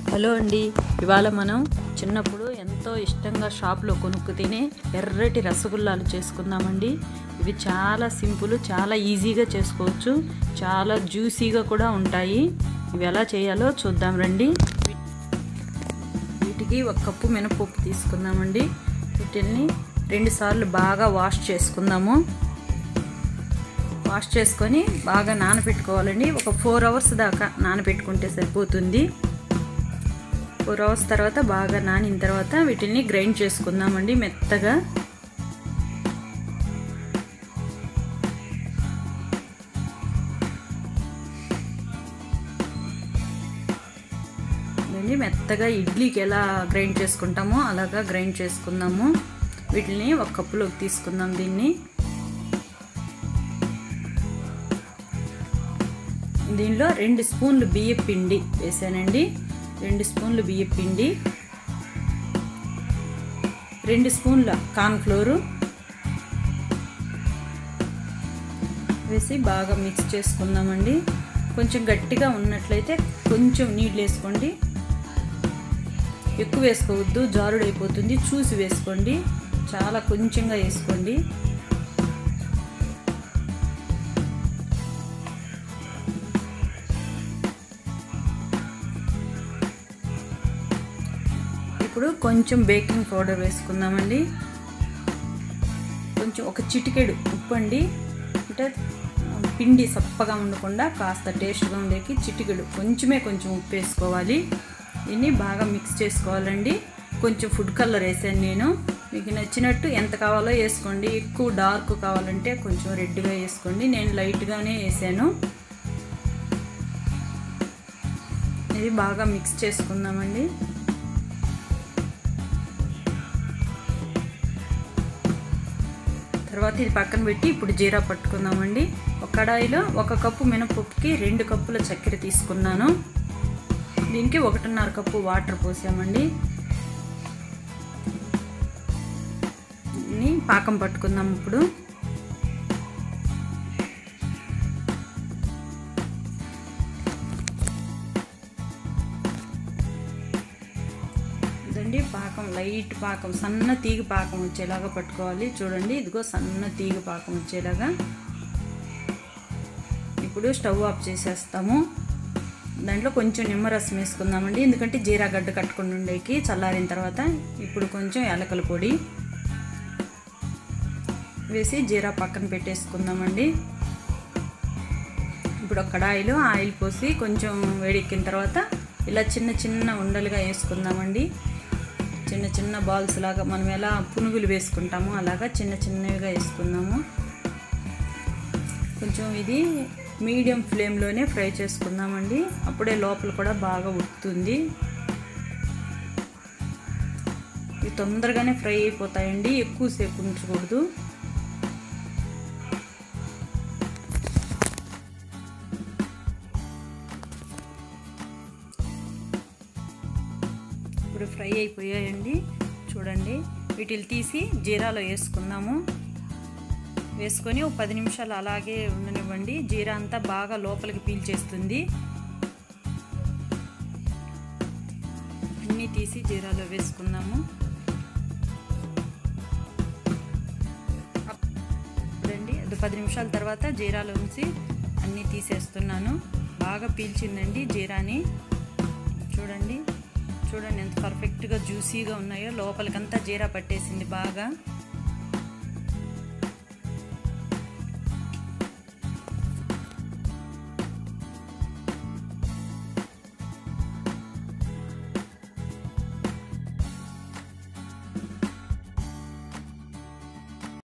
hello అండి ఇవాళ మనం చిన్నప్పుడు ఎంతో ఇష్టంగా షాప్లో కొనుక్కు తినే ఎర్రటి రసగుల్లాలు చేసుకుందామండి ఇవి చాలా సింపుల్ చాలా ఈజీగా చేసుకోవచ్చు చాలా జ్యూసీగా కూడా ఉంటాయి ఇవి ఎలా చేయాలో చూద్దాం రండి వీటికి ఒక కప్పు మినపప్పు తీసుకుందామండి వీటిని రెండుసార్లు బాగా వాష్ చేసుకుందాము వాష్ చేసుకొని బాగా నానబెట్టుకోవాలండి ఒక ఫోర్ అవర్స్ దాకా నానబెట్టుకుంటే సరిపోతుంది ఫోర్ అవర్స్ తర్వాత బాగా నానిన తర్వాత వీటిని గ్రైండ్ చేసుకుందామండి మెత్తగా దీన్ని మెత్తగా ఇడ్లీకి ఎలా గ్రైండ్ చేసుకుంటామో అలాగా గ్రైండ్ చేసుకుందాము వీటిని ఒక కప్పులోకి తీసుకుందాం దీన్ని దీనిలో రెండు స్పూన్లు బియ్య పిండి వేసానండి రెండు స్పూన్లు బియ్య పిండి రెండు స్పూన్ల కార్న్ఫ్లోరు వేసి బాగా మిక్స్ చేసుకుందామండి కొంచెం గట్టిగా ఉన్నట్లయితే కొంచెం నీళ్ళు వేసుకోండి ఎక్కువ వేసుకోవద్దు జారుడు అయిపోతుంది చూసి వేసుకోండి చాలా కొంచెంగా వేసుకోండి ఇప్పుడు కొంచెం బేకింగ్ పౌడర్ వేసుకుందామండి కొంచెం ఒక చిటికెడు ఉప్పు అండి అంటే పిండి సప్పగా ఉండకుండా కాస్త టేస్ట్గా ఉండేకి చిటికెడు కొంచెమే కొంచెం ఉప్పు వేసుకోవాలి దీన్ని బాగా మిక్స్ చేసుకోవాలండి కొంచెం ఫుడ్ కలర్ వేసాను నేను మీకు నచ్చినట్టు ఎంత కావాలో వేసుకోండి ఎక్కువ డార్క్ కావాలంటే కొంచెం రెడ్గా వేసుకోండి నేను లైట్గానే వేసాను ఇది బాగా మిక్స్ చేసుకుందామండి తర్వాత ఇది పక్కన పెట్టి ఇప్పుడు జీరా పట్టుకుందామండి ఒక కడాయిలో ఒక కప్పు మినపప్పుకి రెండు కప్పుల చక్కెర తీసుకున్నాను దీనికి ఒకటిన్నర కప్పు వాటర్ పోసామండి దీన్ని పాకం పట్టుకుందాం ఇప్పుడు ఇదండి పాకం లైట్ పాకం సన్న తీగ పాకం వచ్చేలాగా పట్టుకోవాలి చూడండి ఇదిగో సన్న తీగ పాకం వచ్చేలాగా ఇప్పుడు స్టవ్ ఆఫ్ చేసేస్తాము దాంట్లో కొంచెం నిమ్మరసం వేసుకుందామండి ఎందుకంటే జీరా గడ్డ కట్టుకుని ఉండేకి చల్లారిన తర్వాత ఇప్పుడు కొంచెం యాలకల పొడి వేసి జీరా పక్కన పెట్టేసుకుందామండి ఇప్పుడు ఒక కడాయిలో ఆయిల్ పోసి కొంచెం వేడెక్కిన తర్వాత ఇలా చిన్న చిన్న ఉండలుగా వేసుకుందామండి చిన్న చిన్న బాల్స్ లాగా మనం ఎలా పునుగులు వేసుకుంటామో అలాగా చిన్న చిన్నవిగా వేసుకుందాము కొంచెం ఇది మీడియం ఫ్లేమ్లోనే ఫ్రై చేసుకుందామండి అప్పుడే లోపల కూడా బాగా ఉడుకుతుంది ఇవి తొందరగానే ఫ్రై అయిపోతాయండి ఎక్కువసేపు ఉంచకూడదు ఇప్పుడు ఫ్రై అయిపోయాయండి చూడండి వీటిని తీసి జీరాలో వేసుకుందాము వేసుకొని ఒక పది నిమిషాలు అలాగే ఉండనివ్వండి జీరా అంతా బాగా లోపలికి పీల్చేస్తుంది అన్నీ తీసి జీరాలో వేసుకుందాము చూడండి అది పది నిమిషాల తర్వాత జీరాలో ఉంచి అన్నీ తీసేస్తున్నాను బాగా పీల్చిందండి జీరాని చూడండి చూడండి ఎంత పర్ఫెక్ట్గా జ్యూసీగా ఉన్నాయో లోపలికంతా జీరా పట్టేసింది బాగా